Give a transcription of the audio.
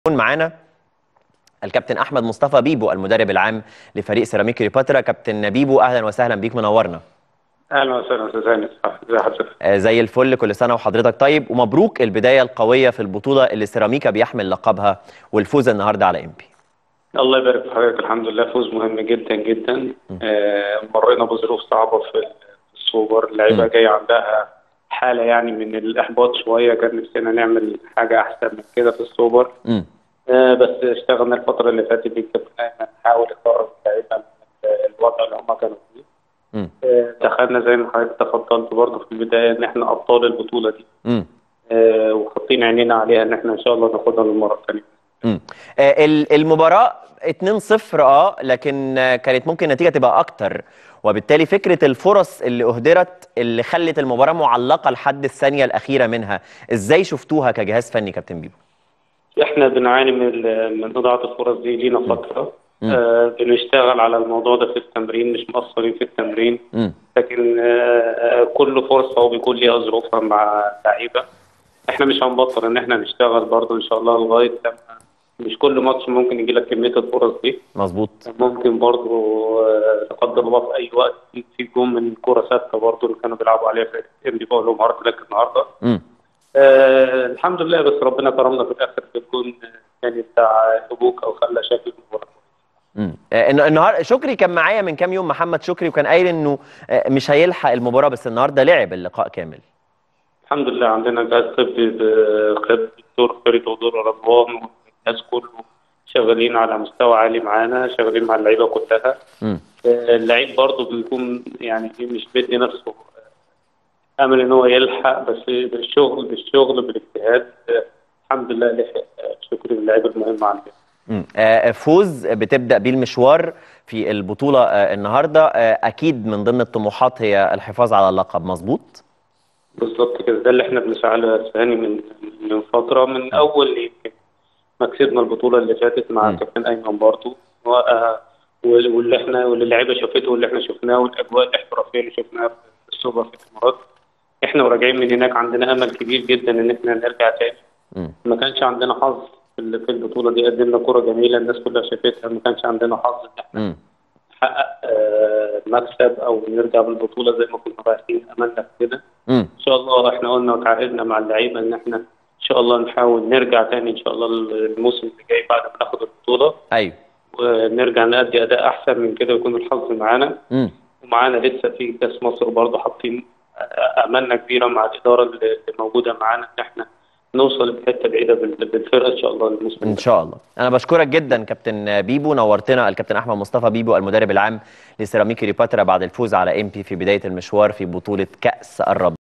معانا الكابتن احمد مصطفى بيبو المدرب العام لفريق سيراميك كليوباترا كابتن بيبو اهلا وسهلا بيك منورنا اهلا وسهلا استاذ هاني ازي حضرتك آه، زي الفل كل سنه وحضرتك طيب ومبروك البدايه القويه في البطوله اللي سيراميكا بيحمل لقبها والفوز النهارده على امبي الله يبارك في حضرتك الحمد لله فوز مهم جدا جدا آه مرينا بظروف صعبه في السوبر اللعيبه مم. جايه عندها حاله يعني من الاحباط شويه كان نفسنا نعمل حاجه احسن من كده في السوبر امم آه بس اشتغلنا الفتره اللي فاتت دي كابتن نحاول نخرج اللعيبه من الوضع اللي هم كانوا فيه امم آه دخلنا زي ما حضرتك تفضلت برضه في البدايه ان احنا ابطال البطوله دي امم آه وحاطين عينينا عليها ان احنا ان شاء الله ناخدها للمره الثانيه امم آه، ال- المباراه 2-0 اه لكن آه، كانت ممكن النتيجه تبقى اكتر وبالتالي فكره الفرص اللي اهدرت اللي خلت المباراه معلقه لحد الثانيه الاخيره منها ازاي شفتوها كجهاز فني كابتن بيبو احنا بنعاني من ال- من اضاعه الفرص دي لينا فتره مم. آه بنشتغل على الموضوع ده في التمرين مش مقصرين في التمرين امم لكن آه آه، كل فرصه هو بيكون ليها ظروفها مع اللعيبه احنا مش هنبطل ان احنا نشتغل برضه ان شاء الله لغايه لما مش كل ماتش ممكن يجي لك كميه الفرص دي مظبوط ممكن برضه آه، لا قدر الله في اي وقت في- في جون من كوره ثابته برضه اللي كانوا بيلعبوا عليها في ام دي بقول لهم هارد لك النهارده امم آه الحمد لله بس ربنا كرمنا في الاخر بالجون يعني بتاع ابوك او خلى شكل المباراه امم النهارده شكري كان معايا من كام يوم محمد شكري وكان قايل انه آه، مش هيلحق المباراه بس النهارده لعب اللقاء كامل الحمد لله عندنا جهاز طبي بقياده الدكتور فريد ودور رضوان والناس كله شغالين على مستوى عالي معانا شغالين مع اللعيبه كلها امم آه، اللعيب برضه بيكون يعني مش بيدي نفسه امل ان هو يلحق بس بالشغل بالشغل بالاجتهاد آه، الحمد لله لحق آه، شكري للعيبه المهمه عندنا مم. آه، فوز بتبدأ بيه المشوار في البطولة آه، النهاردة آه، أكيد من ضمن الطموحات هي الحفاظ على اللقب مظبوط بالظبط كده ده اللي احنا بنسعى له يا ثاني من من فتره من اول يمكن ما كسبنا البطوله اللي فاتت مع مم. كابتن ايمن برضه و- آه، وال- واللي احنا واللي اللعيبه شافته واللي احنا شفناه والاجواء الاحترافيه اللي شفناها في السوبر في الامارات احنا وراجعين من هناك عندنا امل كبير جدا ان احنا نرجع تاني مم. ما كانش عندنا حظ في ال- في البطوله دي قدمنا كره جميله الناس كلها شافتها ما كانش عندنا حظ ان احنا مم. نحقق آه، مكسب او نرجع بالبطوله زي ما كنا رايحين املنا في كده مم. ان شاء الله احنا قلنا وتعهدنا مع اللعيبه ان احنا ان شاء الله نحاول نرجع تاني ان شاء الله الموسم اللي جاي بعد ما ناخد البطوله أيوه ونرجع نأدي اداء احسن من كده ويكون الحظ معانا مم. ومعانا لسه في كاس مصر برضه حاطين املنا كبيره مع الاداره اللي اللي موجوده معانا ان احنا نوصل لحته بعيده بال- بالفرقه ان شاء الله الموسم إن الجاي. شاء الله أنا بشكرك جدا كابتن بيبو نورتنا الكابتن أحمد مصطفى بيبو المدرب العام لسيراميك كليوباترا بعد الفوز على إمبي في بداية المشوار في بطولة كأس الرابطة